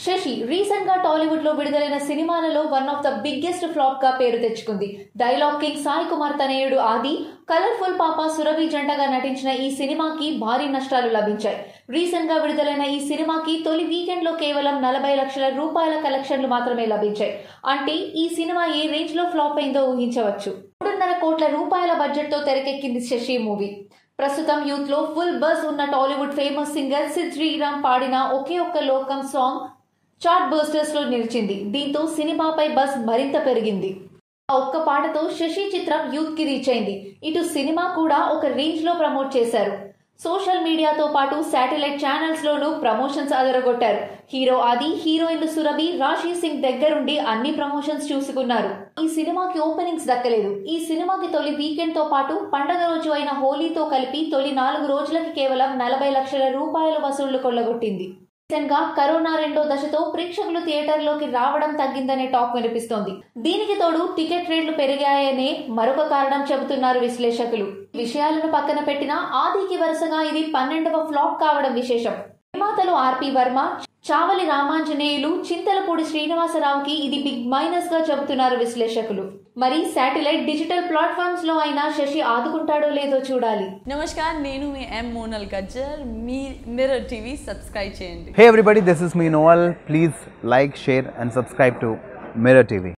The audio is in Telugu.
శశి రీసెంట్ గా టాలీవుడ్ లో విడుదలైన సినిమాలలో one of the biggest flop గా పేరు తెచ్చుకుంది డైలాగ్ కింగ్ సాయి కుమార్ తనయుడు ఆది కలర్ఫుల్ పాప సురభి జంటగా నటించిన ఈ సినిమాకి భారీ నష్టాలు లభించాయి రీసెంట్ గా విడుదలైన ఈ సినిమాకి తొలి వీకెండ్ లో కేవలం నలభై లక్షల రూపాయల కలెక్షన్లు మాత్రమే లభించాయి అంటే ఈ సినిమా ఏ రేంజ్ లో ఫ్లాప్ అయిందో ఊహించవచ్చు మూడున్నర కోట్ల రూపాయల బడ్జెట్ తో తెరకెక్కింది శశి మూవీ ప్రస్తుతం యూత్ లో ఫుల్ బస్ ఉన్న Tollywood famous singer Sid Sriram పాడిన ఒకే ఒక్క లోకం సాంగ్ చార్ట్ బస్టర్స్ లో నిలిచింది దీంతో సినిమాపై బస్ మరింత పెరిగింది ఆ ఒక్క పాటతో శశి చిత్రం యూత్ కి రీచ్ అయింది ఇటు సినిమా కూడా ఒక రేంజ్ లో ప్రమోట్ చేశారు సోషల్ మీడియాతో పాటు శాటిలైట్ ఛానల్స్ లోనూ ప్రమోషన్స్ అదరగొట్టారు హీరో ఆది హీరోయిన్లు సురభి రాశి సింగ్ దగ్గరుండి అన్ని ప్రమోషన్స్ చూసుకున్నారు ఈ సినిమాకి ఓపెనింగ్స్ దక్కలేదు ఈ సినిమాకి తొలి వీకెండ్ తో పాటు పండగ రోజు అయిన హోలీతో కలిపి తొలి నాలుగు రోజులకి కేవలం నలభై లక్షల రూపాయల వసూళ్లు కొల్లగొట్టింది రీసెంట్ గా కరోనా రెండో దశతో ప్రేక్షకులు థియేటర్లోకి రావడం తగ్గిందనే టాక్ వినిపిస్తోంది దీనికి తోడు టికెట్ రేట్లు పెరిగాయనే మరొక కారణం చెబుతున్నారు విశ్లేషకులు విషయాలను పక్కన పెట్టినా ఆదికి వరుసగా ఇది పన్నెండవ ఫ్లాప్ కావడం విశేషం నిర్మాతలు ఆర్పి వర్మ చావలి రామాంజనేయులు చింతలపూడి శ్రీనివాసరావుకి ఇది బిగ్ మైనస్ గా చెబుతున్నారు విశ్లేషకులు మరి శాటిలైట్ డిజిటల్ ప్లాట్ఫామ్స్ లో అయినా శశి ఆదుకుంటాడో లేదో చూడాలి నమస్కార్ నేను మీ ఎం మోనల్ గజ్జర్ మీ మిర్రర్ టీవీ సబ్స్క్రైబ్ చేయండి Hey everybody, this is me Noel. Please like, share, and subscribe to Mirror TV.